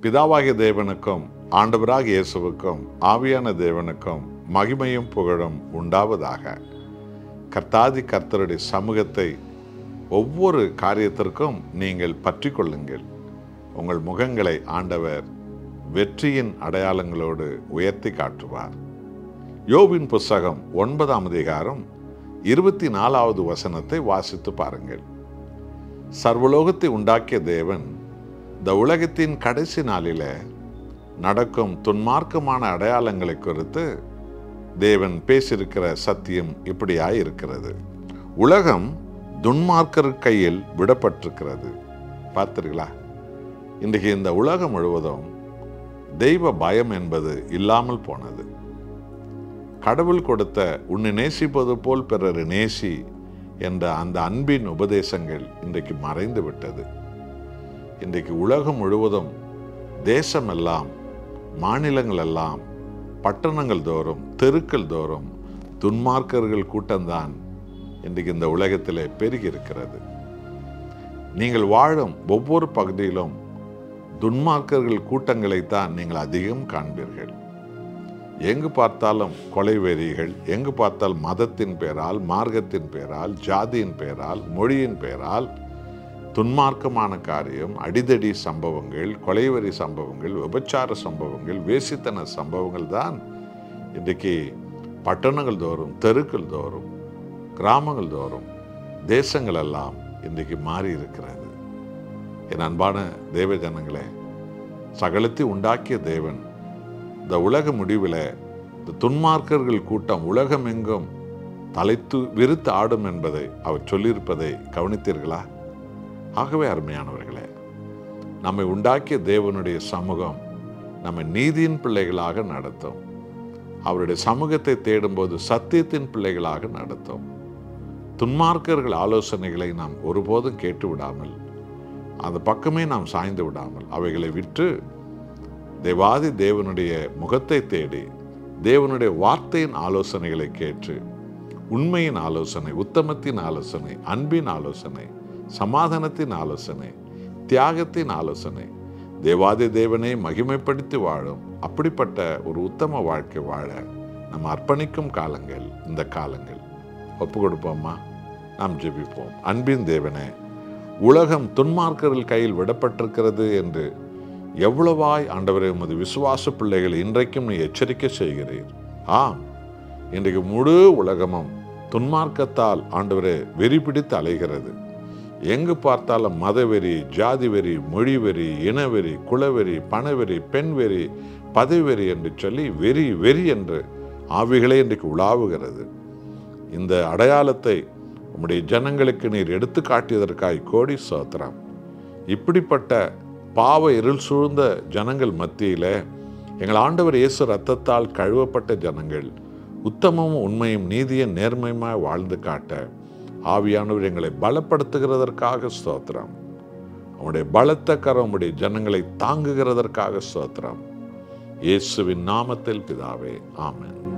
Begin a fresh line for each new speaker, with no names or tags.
பிதாவாகிய தேவனுக்கும் ஆண்டவராகிய இயேசுவுக்கும் ஆவியான தேவனுக்கும் மகிமையும் புகழும் உண்டாவதாக கர்த்தாதி கர்த்தருடைய சமூகத்தை ஒவ்வொரு காரியத்திற்கும் நீங்கள் பற்றி கொள்ளுங்கள் உங்கள் முகங்களை ஆண்டவர் வெற்றியின் அடையாளங்களோடு உயர்த்தி காட்டுவார் யோபின் புஸ்தகம் ஒன்பதாம் அதிகாரம் இருபத்தி நாலாவது வசனத்தை வாசித்து பாருங்கள் சர்வலோகத்தை உண்டாக்கிய தேவன் இந்த உலகத்தின் கடைசி நாளில நடக்கும் துன்மார்க்கமான அடையாளங்களை குறித்து தேவன் பேசியிருக்கிற சத்தியம் இப்படியாய் இருக்கிறது உலகம் துன்மார்க்கர் கையில் விடப்பட்டிருக்கிறது பார்த்தீர்களா இன்றைக்கு இந்த உலகம் முழுவதும் தெய்வ பயம் என்பது இல்லாமல் போனது கடவுள் கொடுத்த உன்னை நேசிப்பது போல் பிறர் நேசி என்ற அந்த அன்பின் உபதேசங்கள் இன்றைக்கு மறைந்து விட்டது இன்றைக்கு உலகம் முழுவதும் தேசமெல்லாம் மாநிலங்கள் எல்லாம் பட்டணங்கள் தோறும் தெருக்கள் தோறும் துன்மார்க்கர்கள் கூட்டம்தான் இன்றைக்கு இந்த உலகத்திலே பெருகி இருக்கிறது நீங்கள் வாழும் ஒவ்வொரு பகுதியிலும் துன்மார்க்கர்கள் கூட்டங்களைத்தான் நீங்கள் அதிகம் காண்பீர்கள் எங்கு பார்த்தாலும் கொலை வெறிகள் எங்கு பார்த்தால் மதத்தின் பேரால் மார்க்கத்தின் பேரால் ஜாதியின் பேரால் மொழியின் பேரால் துன்மார்க்கமான காரியம் அடிதடி சம்பவங்கள் கொலைவெறி சம்பவங்கள் விபச்சார சம்பவங்கள் வேசித்தன சம்பவங்கள் தான் இன்றைக்கு பட்டணங்கள் தோறும் தெருக்கள் தோறும் கிராமங்கள் தோறும் தேசங்கள் எல்லாம் இன்றைக்கு மாறி இருக்கிறது என் அன்பான தேவ ஜனங்களே சகலத்தை உண்டாக்கிய தேவன் இந்த உலக முடிவில் இந்த துன்மார்க்கர்கள் கூட்டம் உலகம் எங்கும் தலைத்து விருத்து ஆடும் என்பதை அவர் சொல்லியிருப்பதை கவனித்தீர்களா ஆகவே அருமையானவர்களே நம்மை உண்டாக்கிய தேவனுடைய சமூகம் நம்மை நீதியின் பிள்ளைகளாக நடத்தும் அவருடைய சமூகத்தை தேடும்போது சத்தியத்தின் பிள்ளைகளாக நடத்தும் துன்மார்க்கர்கள் ஆலோசனைகளை நாம் ஒருபோதும் கேட்டு விடாமல் அந்த பக்கமே நாம் சாய்ந்து விடாமல் அவைகளை விற்று தேவாதி தேவனுடைய முகத்தை தேடி தேவனுடைய வார்த்தையின் ஆலோசனைகளை கேட்டு உண்மையின் ஆலோசனை உத்தமத்தின் ஆலோசனை அன்பின் ஆலோசனை சமாதானத்தின் ஆலோசனை தியாகத்தின் ஆலோசனை தேவாதி தேவனை மகிமைப்படுத்தி வாழும் அப்படிப்பட்ட ஒரு உத்தம வாழ்க்கை வாழ நம்ம அர்ப்பணிக்கும் காலங்கள் இந்த காலங்கள் ஒப்பு கொடுப்போமா நாம் ஜெபிப்போம் அன்பின் தேவனே உலகம் துன்மார்க்கர்கள் கையில் விடப்பட்டிருக்கிறது என்று எவ்வளவாய் ஆண்டவரை உமது விசுவாச பிள்ளைகள் இன்றைக்கும் நீ எச்சரிக்கை செய்கிறீர் ஆம் இன்றைக்கு முழு உலகமும் துன்மார்க்கத்தால் ஆண்டவரே வெறி பிடித்து அலைகிறது எங்கு பார்த்தாலும் மதவெறி ஜாதி வெறி மொழி வெறி இனவெறி குலவெறி பணவெறி பெண் வெறி பதவிவெறி என்று சொல்லி வெறி வெறி என்று ஆவிகளே இன்றைக்கு உலாவுகிறது இந்த அடையாளத்தை உம்முடைய ஜனங்களுக்கு நீர் எடுத்து காட்டியதற்காய் கோடி சோத்திரம் இப்படிப்பட்ட பாவ இருள் சூழ்ந்த ஜனங்கள் மத்தியில் எங்கள் ஆண்டவர் இயேசு ரத்தத்தால் கழுவப்பட்ட ஜனங்கள் உத்தமமும் உண்மையும் நீதியும் நேர்மையுமாய் வாழ்ந்து காட்ட ஆவியானவர் எங்களை பலப்படுத்துகிறதற்காக ஸ்தோத்திரம் அவனுடைய பலத்த கரம் உடைய ஜனங்களை தாங்குகிறதற்காக ஸ்தோத்திரம் இயேசுவின் நாமத்தில் பிதாவே ஆமென்